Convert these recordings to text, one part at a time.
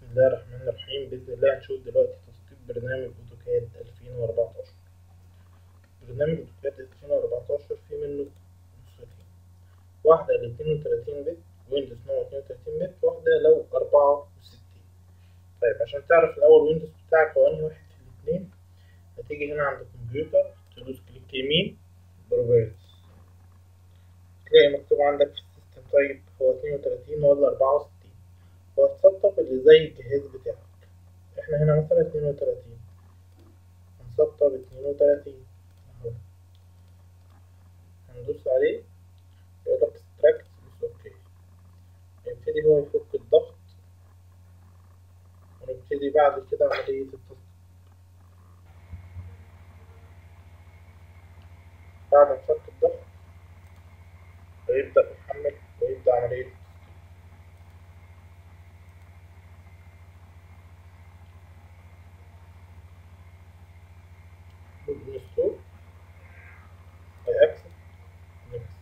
الله الرحمن الرحيم بإذن الله هنشوف دلوقتي تسطيب برنامج أوتوكاد 2014 برنامج أوتوكاد 2014 فيه منه نسختين واحدة ل 32 بت ويندوز نوع 32 بت واحدة لو 64 طيب عشان تعرف الأول ويندوز بتاعك هو أنهي واحد في الاتنين هتيجي هنا عند الكمبيوتر تدوس كليك يمين بروبرتيز تلاقي مكتوب عندك في السيستم طيب هو 32 ولا 64 وهتسطب اللي زي الجهاز بتاعك احنا هنا مثلا 32 هنسطب 32 اهو هندوس عليه يقولك extract بس اوكي يبتدي هو يفك الضغط ونبتدي بعد كده عملية التسطيب بعد ما فك الضغط هيبدأ يحمل ويبدأ عملية التسطيب بالستور هيأكسب نيكست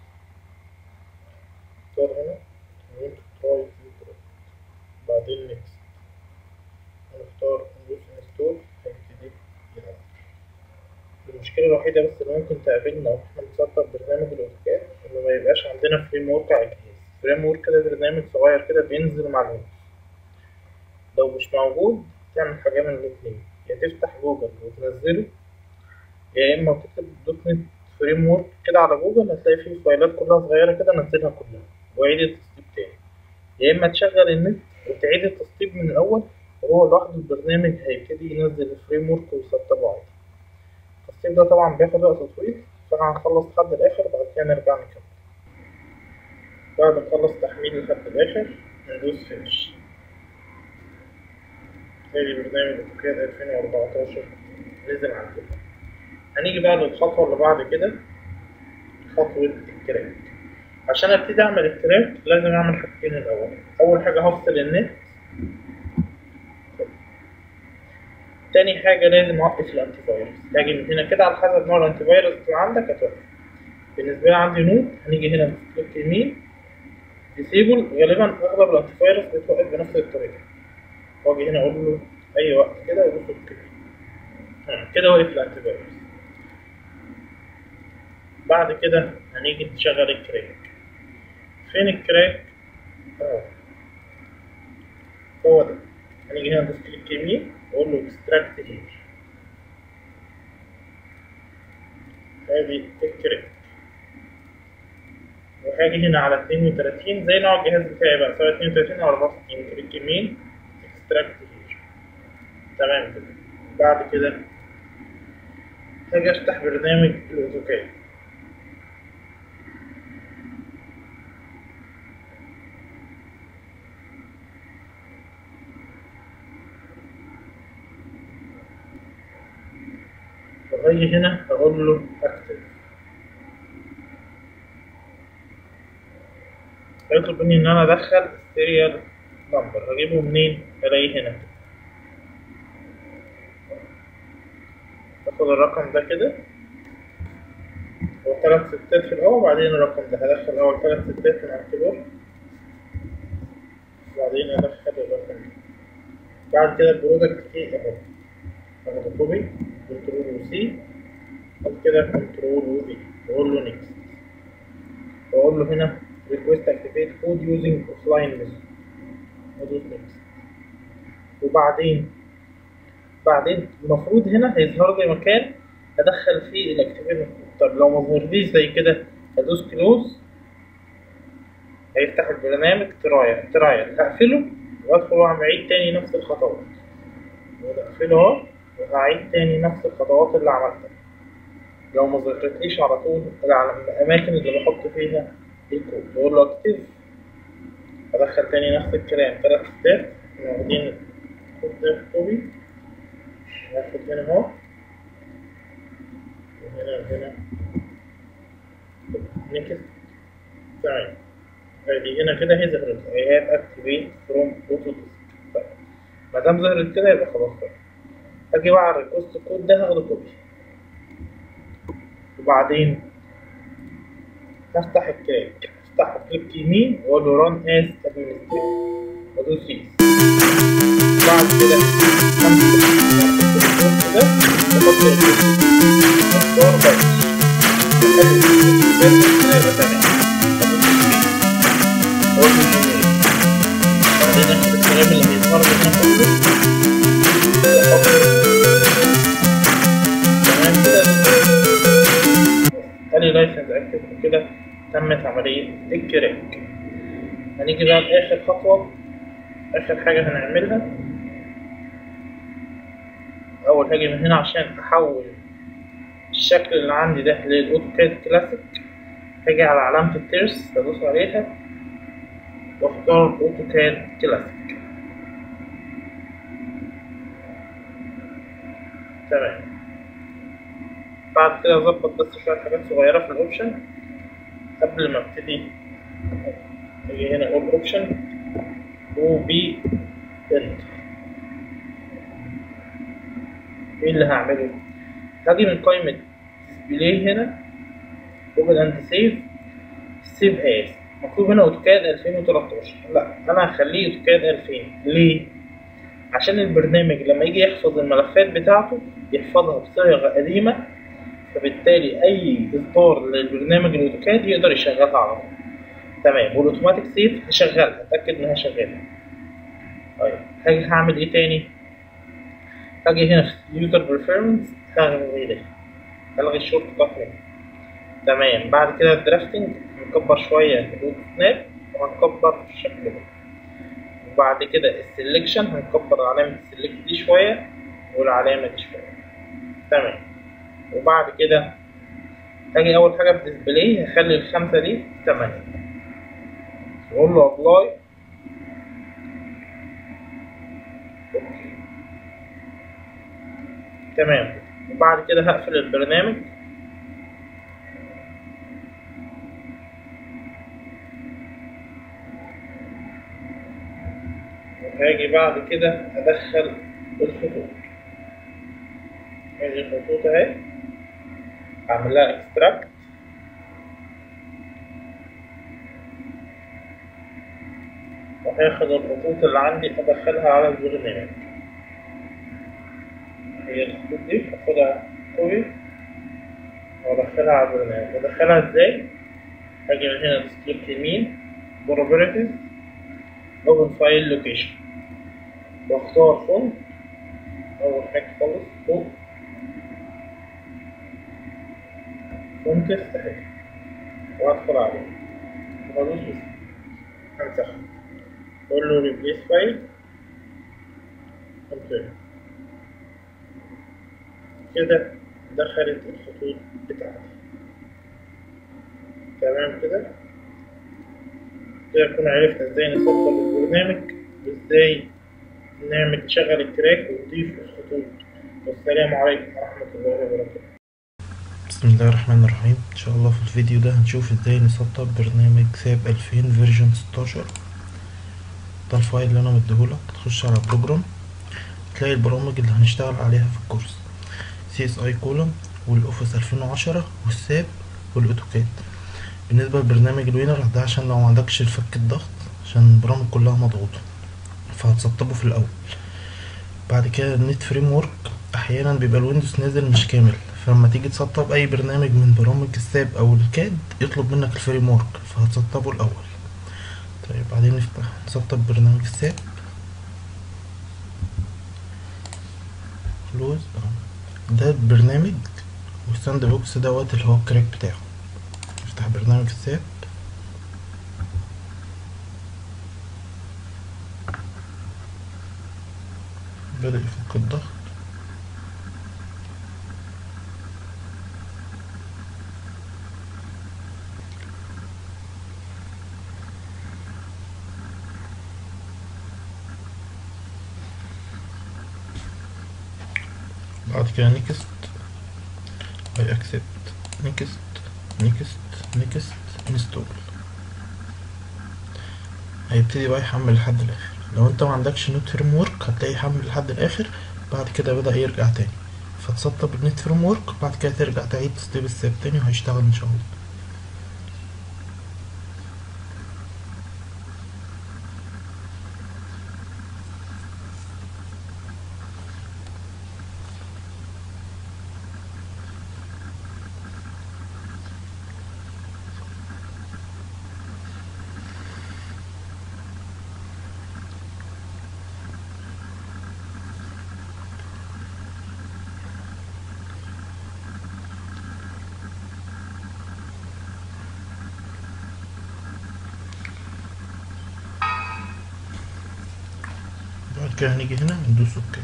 اختار هنا وانت تراي فيو بعدين نيكست هنختار ندوس انستول هيبتدي يلعب المشكلة الوحيدة بس اللي ممكن تقابلنا واحنا بنسطب برنامج الاوتوكاد انه ما يبقاش عندنا فريم ورك على الجهاز فريم ورك ده برنامج صغير كده بينزل مع الويندوز لو مش موجود تعمل حاجة من الاتنين يا تفتح جوجل وتنزله يا اما تكتب دوت نت فريم ورك كده على جوجل هتلاقي فيه فايلات كلها صغيرة كده نزلها كلها وعيد التسطيب تاني يا اما تشغل النت وتعيد التسطيب من الاول وهو لوحده البرنامج هيبتدي ينزل الفريم ورك ويسطبه عادي التسطيب ده طبعا بياخد وقت طويل فاحنا هنخلص لحد الاخر بعد كده نرجع نكمل بعد ما نخلص تحميل لحد الاخر ندوس فينش ادي برنامج اوتوكاد 2014 نزل عندنا هنيجي بقى للخطوة اللي بعد كده خطوة الكراك عشان ابتدي اعمل الكراك لازم اعمل حاجتين الاول اول حاجة هفصل النت تاني حاجة لازم اوقف الانتي فايروس هاجي من هنا كده على حسب نوع الانتي فايروس اللي عندك هتوقف بالنسبة لي عندي نود هنيجي هنا كليك يمين ديسيبل غالبا اغلب الانتي فايروس بتوقف بنفس الطريقة واجي هنا اقول له اي وقت كده وادوس اوكي كده وقف الانتي فايروس بعد كده هنيجي نشغل الكراك فين الكراك اه هو ده هنيجي هنا ندوس كليك يمين واقول له اكستراكت هير ادي الكراك وهاجي هنا على 32 زي نوع الجهاز بتاعي بقى سواء 32 او 64 كليك يمين اكستراكت هير تمام كده بعد كده هاجي افتح برنامج الاوتوكاد واجي هنا اقول له اكتب هيطلب مني ان انا ادخل السيريال نمبر هجيبه منين الاقيه هنا باخد الرقم ده كده هو تلات ستات في الاول وبعدين الرقم ده هدخل اول تلات ستات من على الكيبورد وبعدين ادخل الرقم ده بعد كده البرودكت ايه اهو هاخد كوبي كنترول وسي بعد كده كنترول وفي واقول له نيكست واقول له هنا ريكويست اكتيفيت كود يوزنج اوفلاين ميثود وادوس نيكست وبعدين بعدين المفروض هنا هيظهر لي مكان ادخل فيه الاكتيفيت طب لو ما ظهرليش زي كده هدوس كلوز هيفتح البرنامج ترايل ترايل هقفله وادخل واعمل تاني نفس الخطوات اقفله اهو وهعيد تاني نفس الخطوات اللي عملتها لو ما ظهرتليش على طول الأماكن اللي بحط فيها الكود بقول له اكتب أدخل تاني نفس الكلام تلات ستات واخدين الكود ده كوبي ناخد هنا اهو وهنا وهنا نكست تمام ادي هنا كده هي ظهرت هي هاب اكتيفيت فروم اوتو ديسك ما دام ظهرت كده يبقى خلاص بقى اجي بقى على الريكوست كود ده هاخده كوبي وبعدين هفتح الكراك افتح كليك يمين واقول له ران از ادمنستريتور وادوس يس وبعد كده امسك ده تحط اختار بس نخلي الباقي كده يبقى تمام بعدين ناخد الكلام اللي هيظهر لنا كله تمام كده تاني لايسنس اكتف كده تمت عملية الكراك هنيجي بقى لآخر خطوة آخر حاجة هنعملها أول حاجة من هنا عشان أحول الشكل اللي عندي ده للأوتوكاد كلاسيك هاجي على علامة الترس بدوس عليها واختار أوتوكاد كلاسيك تمام بعد كده أظبط بس شوية حاجات صغيرة في الأوبشن قبل ما ابتدي اجي هنا اقول اوبشن وبي انتر ايه اللي هعمله هاجي من قائمة ديسبلاي هنا اوبن اند سيف سيف اس مكتوب هنا اوتوكاد 2013 لا انا هخليه اوتوكاد 2000 ليه عشان البرنامج لما يجي يحفظ الملفات بتاعته يحفظها بصيغة قديمة فبالتالي اي اصدار للبرنامج الاوتوكاد يقدر يشغلها على طول تمام والاوتوماتيك سيف هشغلها اتاكد انها شغاله طيب هاجي هعمل ايه تاني هاجي هنا في يوزر بريفيرنس هلغي ده هلغي الشورت كات هنا تمام بعد كده الدرافتنج هنكبر شويه الروت سناب وهنكبر الشكل ده وبعد كده السلكشن هنكبر علامه السلكت دي شويه والعلامه دي شويه تمام وبعد كده هاجي اول حاجه في ديسبلاي هخلي الخمسه دي تمانية واقول له ابلاي اوكي تمام وبعد كده هقفل البرنامج وهاجي بعد كده ادخل الخطوط هذه الخطوط اهي اعمل لها اكستراكت وهاخد الخطوط اللي عندي ادخلها على البرنامج هي الخطوط دي هاخدها كوبي وادخلها على البرنامج ادخلها ازاي هاجي من هنا كليك يمين probabilities open file location واختار فونت اول حاجه خالص فوق فونتس اهي وادخل عليه وادوس بس هنسخ اقول له ريبليس فايل كونفيرم كده دخلت الخطوط بتاعتي تمام كده كده نكون عرفنا ازاي نسطب البرنامج وازاي نعمل نشغل التراك ونضيف الخطوط والسلام عليكم ورحمة الله وبركاته بسم الله الرحمن الرحيم ان شاء الله في الفيديو ده هنشوف ازاي نسطب برنامج ساب 2000 فيرجن 16 ده الفايل اللي انا مديهولك تخش على بروجرام تلاقي البرامج اللي هنشتغل عليها في الكورس سي اس اي كولوم والاوفيس 2010 والساب والاوتوكاد بالنسبه لبرنامج الوينر ده عشان لو ما عندكش الفك الضغط عشان البرامج كلها مضغوطه فهتسطبه في الاول بعد كده النت فريم ورك احيانا بيبقى الويندوز نازل مش كامل فلما تيجي تسطب اي برنامج من برامج الساب او الكاد يطلب منك الفريم ورك فهتسطبه الاول طيب بعدين نفتح نسطب برنامج الساب كلوز ده البرنامج والساند بوكس دوت اللي هو الكراك بتاعه نفتح برنامج الساب بدأ يفك الضغط بعد كده نيكست اي اكسبت نيكست نيكست نيكست انستول هيبتدي بقى يحمل لحد الاخر لو انت ما عندكش نوت فريم ورك هتلاقيه يحمل لحد الاخر بعد كده بدأ يرجع تاني فتسطب النت فريم ورك بعد كده ترجع تعيد تسطيب الساب تاني وهيشتغل ان شاء الله بعد كده هنيجي هنا ندوس اوكي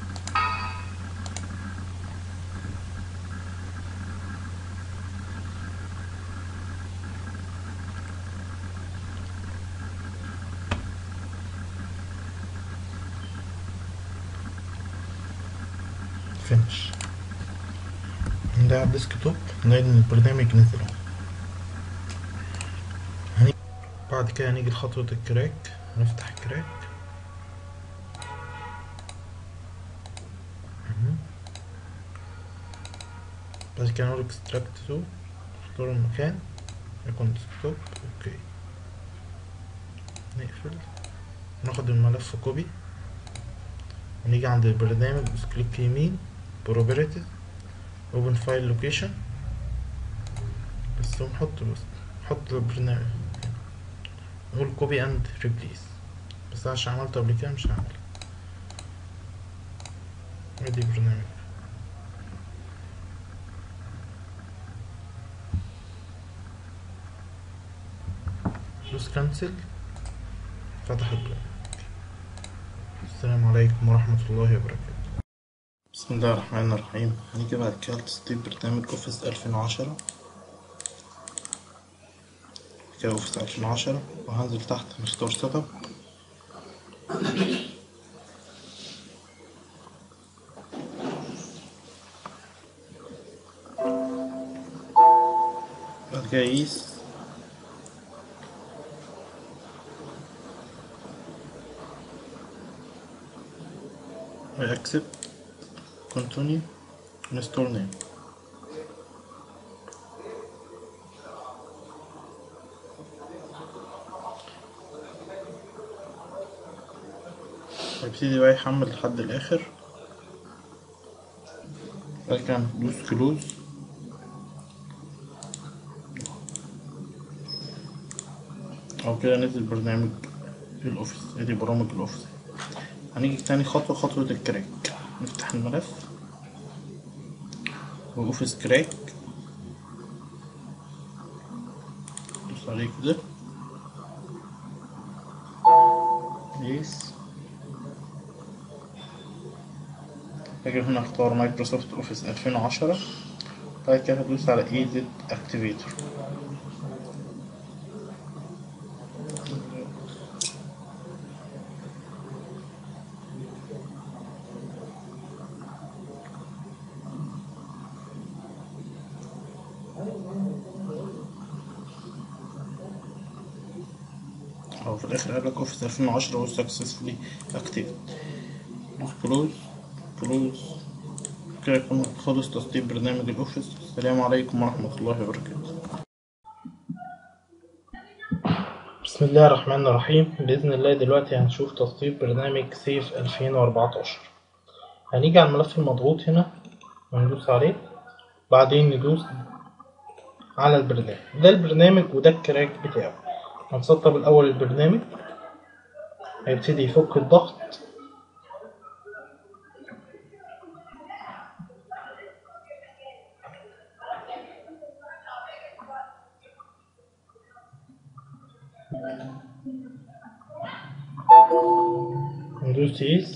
فينش ده على الديسكتوب نلاقي ان البرنامج نزل اهو هني- بعد كده هنيجي لخطوة الكراك هنفتح الكراك مهم. بعد كده نقول اكستراكت تو نختار المكان يكون ديسكتوب اوكي نقفل ناخد الملف كوبي ونيجي عند البرنامج بس كليك يمين بروبرتيز اوبن فايل لوكيشن بس ونحط بس نحط البرنامج نقول كوبي اند ريبليس بس عشان عملته قبل كده مش هعمل ادي برنامج دوس كانسل فتح البرنامج السلام عليكم ورحمة الله وبركاته بسم الله الرحمن الرحيم هنيجي بعد كده لتسطيب برنامج اوفيس ألفين وعشرة كده اوفيس ألفين وعشرة وهنزل تحت نختار سيت اب بعد كده يقيس accept continue install name هيبتدي بقى يحمل لحد الاخر بعد كده ندوس كلوز او كده نزل برنامج الاوفيس ادي برامج الاوفيس هنيجي تاني خطوة خطوة الكراك نفتح الملف واوفيس كراك ندوس عليه كده يس باجي هنا اختار مايكروسوفت اوفيس 2010 بعد كده هدوس على ايديت اكتيفيتور او في الاخر قال لك اوفيس 2010 was successfully active دوس كلوز كلوز كده يكون خلص تسطيب برنامج الاوفيس السلام عليكم ورحمة الله وبركاته بسم الله الرحمن الرحيم بإذن الله دلوقتي هنشوف تسطيب برنامج سيف 2014 هنيجي على الملف المضغوط هنا وندوس عليه بعدين ندوس على البرنامج ده البرنامج وده الكراك بتاعه هنسطب الأول البرنامج هيبتدي يفك الضغط ندوس يس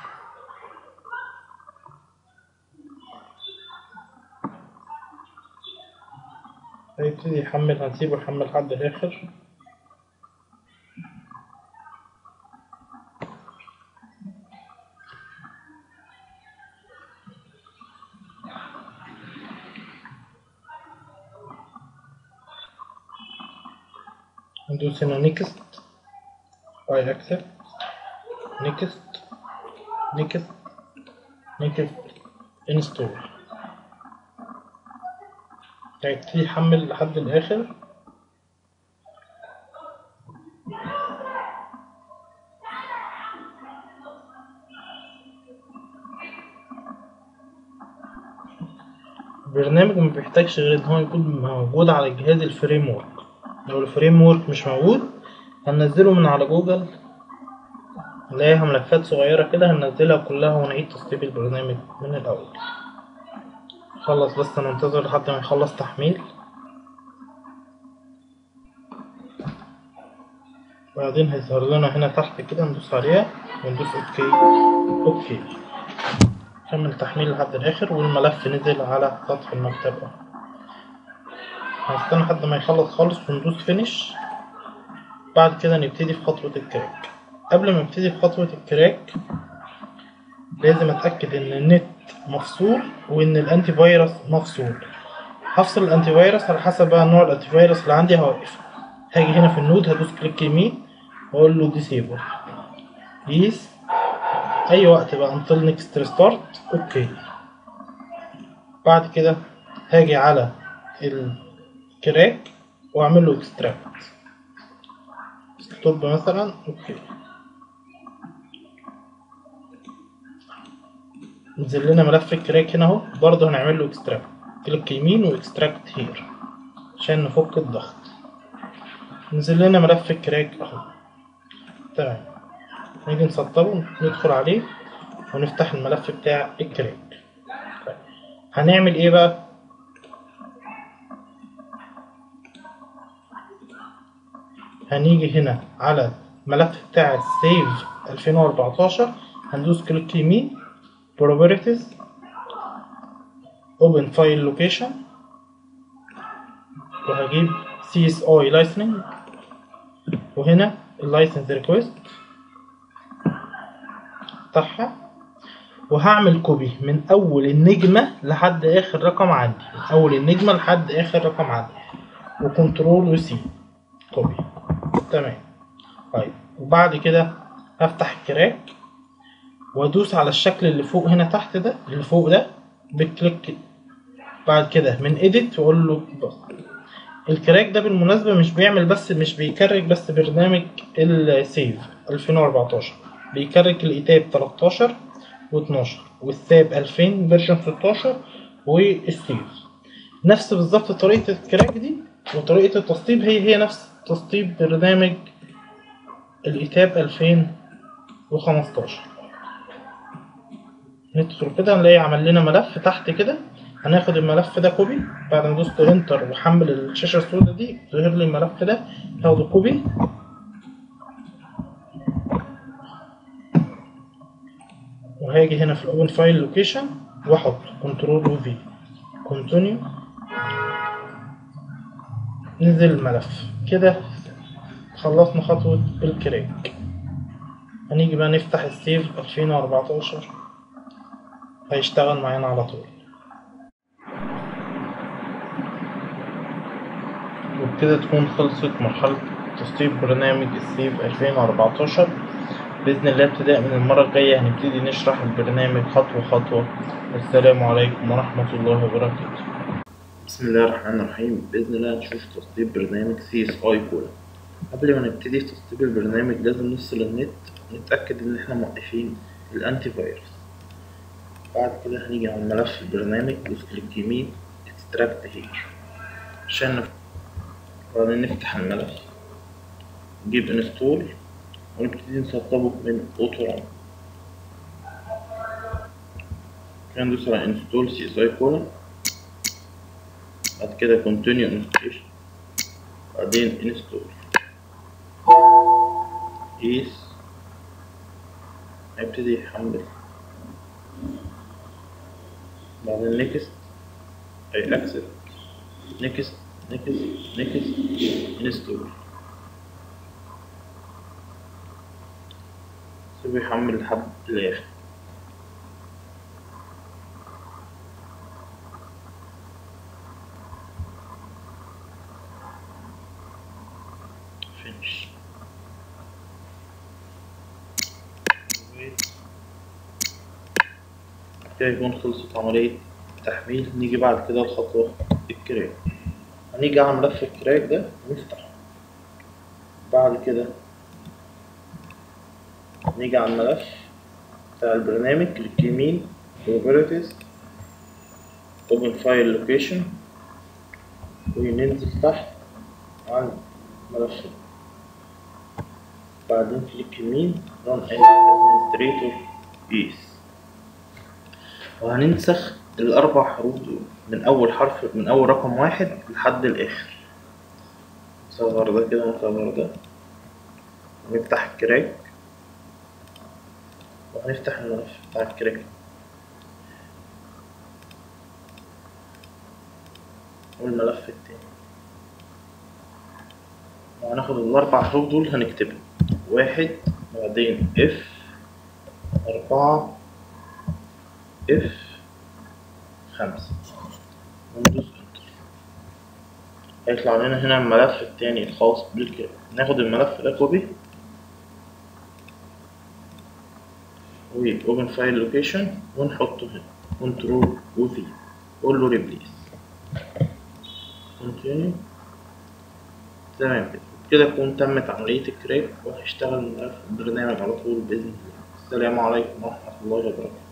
هيبتدي يحمل هنسيبه يحمل لحد الآخر ندوس هنا نيكست I accept next next next install هيبتدي يحمل لحد الآخر البرنامج ما بيحتاجش غير ان هو يكون موجود على جهاز الفريم ورك لو الفريم ورك مش موجود هننزله من على جوجل نلاقيها ملفات صغيرة كده هننزلها كلها ونعيد تسطيب البرنامج من الأول خلص بس ننتظر لحد ما يخلص تحميل بعدين هيظهر لنا هنا تحت كده ندوس عليها وندوس اوكي اوكي كمل تحميل لحد الاخر والملف نزل على سطح المكتب اهو هنستنى لحد ما يخلص خالص وندوس فينيش بعد كده نبتدي في خطوة الكراك قبل ما نبتدي في خطوة الكراك لازم اتأكد ان النت مفصول وان الانتي فيروس مفصول هفصل الانتي فيروس على حسب بقى نوع الانتي فيروس اللي عندي هوقفه هاجي هنا في النود هدوس كليك يمين واقول له ديسيبل يس اي وقت بقى انتل نيكست ريستارت اوكي بعد كده هاجي على الكراك واعمل له اكستراكت ستوب مثلا اوكي نزل لنا ملف الكراك هنا اهو برضه هنعمل له اكستراكت كليك يمين واكستراكت هير عشان نفك الضغط نزل لنا ملف الكراك اهو تمام نيجي نسطبه ندخل عليه ونفتح الملف بتاع الكراك طيب. هنعمل ايه بقى هنيجي هنا على الملف بتاع السيف 2014 هندوس كليك يمين properties open file location وهجيب CSI licensing وهنا اللايسنس ريكويست افتحها وهعمل كوبي من اول النجمة لحد اخر رقم عندي من اول النجمة لحد اخر رقم عندي وكنترول وسي كوبي تمام طيب وبعد كده هفتح الكراك وادوس على الشكل اللي فوق هنا تحت ده اللي فوق ده بكليك بعد كده من edit واقول له بص الكراك ده بالمناسبة مش بيعمل بس مش بيكرك بس برنامج السيف 2014 بيكرك الايتاب 13 و12 والساب 2000 فيرجن 16 والسيف نفس بالظبط طريقة الكراك دي وطريقة التسطيب هي هي نفس تسطيب برنامج الايتاب 2015 ندخل كده نلاقي عمل لنا ملف تحت كده هناخد الملف ده كوبي بعد ما دوست انتر وحمل الشاشة السوداء دي ظهر لي الملف ده هاخده كوبي وهاجي هنا في الاوبن فايل لوكيشن واحط كنترول وفي كونتينيو نزل الملف كده خلصنا خطوة الكراك هنيجي بقى نفتح السيف 2014 هيشتغل معانا على طول وبكده تكون خلصت مرحلة تسطيب برنامج السيف 2014 بإذن الله ابتداء من المرة الجاية هنبتدي نشرح البرنامج خطوة خطوة والسلام عليكم ورحمة الله وبركاته بسم الله الرحمن الرحيم بإذن الله هنشوف تسطيب برنامج سي اس اي كولا قبل ما نبتدي في تسطيب البرنامج لازم نفصل النت نتأكد إن احنا موقفين الأنتي فيروس بعد كده هنيجي على ملف البرنامج دوس كليك يمين اكستراكت هير عشان نف... بعدين نفتح الملف نجيب انستول ونبتدي نسطبه من اوتو ران كده ندوس على انستول سي اس اي كولا بعد كده كونتينيو انستليشن بعدين انستول قيس هيبتدي يحمل بعدين نيكست اي اكسبت نيكست نيكست نيكست انستول سيبه يحمل لحد الاخر finish كده يكون خلصت عملية التحميل نيجي بعد كده الخطوة الكراك هنيجي على ملف الكراك ده نفتحه بعد كده نيجي على الملف بتاع البرنامج كليك يمين properties open file location وننزل تحت على الملف بعدين كليك يمين run as administrator yes وهننسخ الأربع حروف دول من أول حرف من أول رقم واحد لحد الآخر نصغر ده كده ونصغر ده نفتح الكراك وهنفتح الملف بتاع الكراك والملف التاني وهناخد الأربع حروف دول هنكتبهم واحد بعدين اف أربعة اف خمسة وندوس انتر هيطلع لنا هنا الملف التاني الخاص بالكراك ناخد الملف ده كوبي و open file location ونحطه هنا كنترول و في قول له ريبليس continue تمام كده كده تكون تمت عملية الكراك وهيشتغل الملف البرنامج على طول بإذن الله السلام عليكم ورحمة الله وبركاته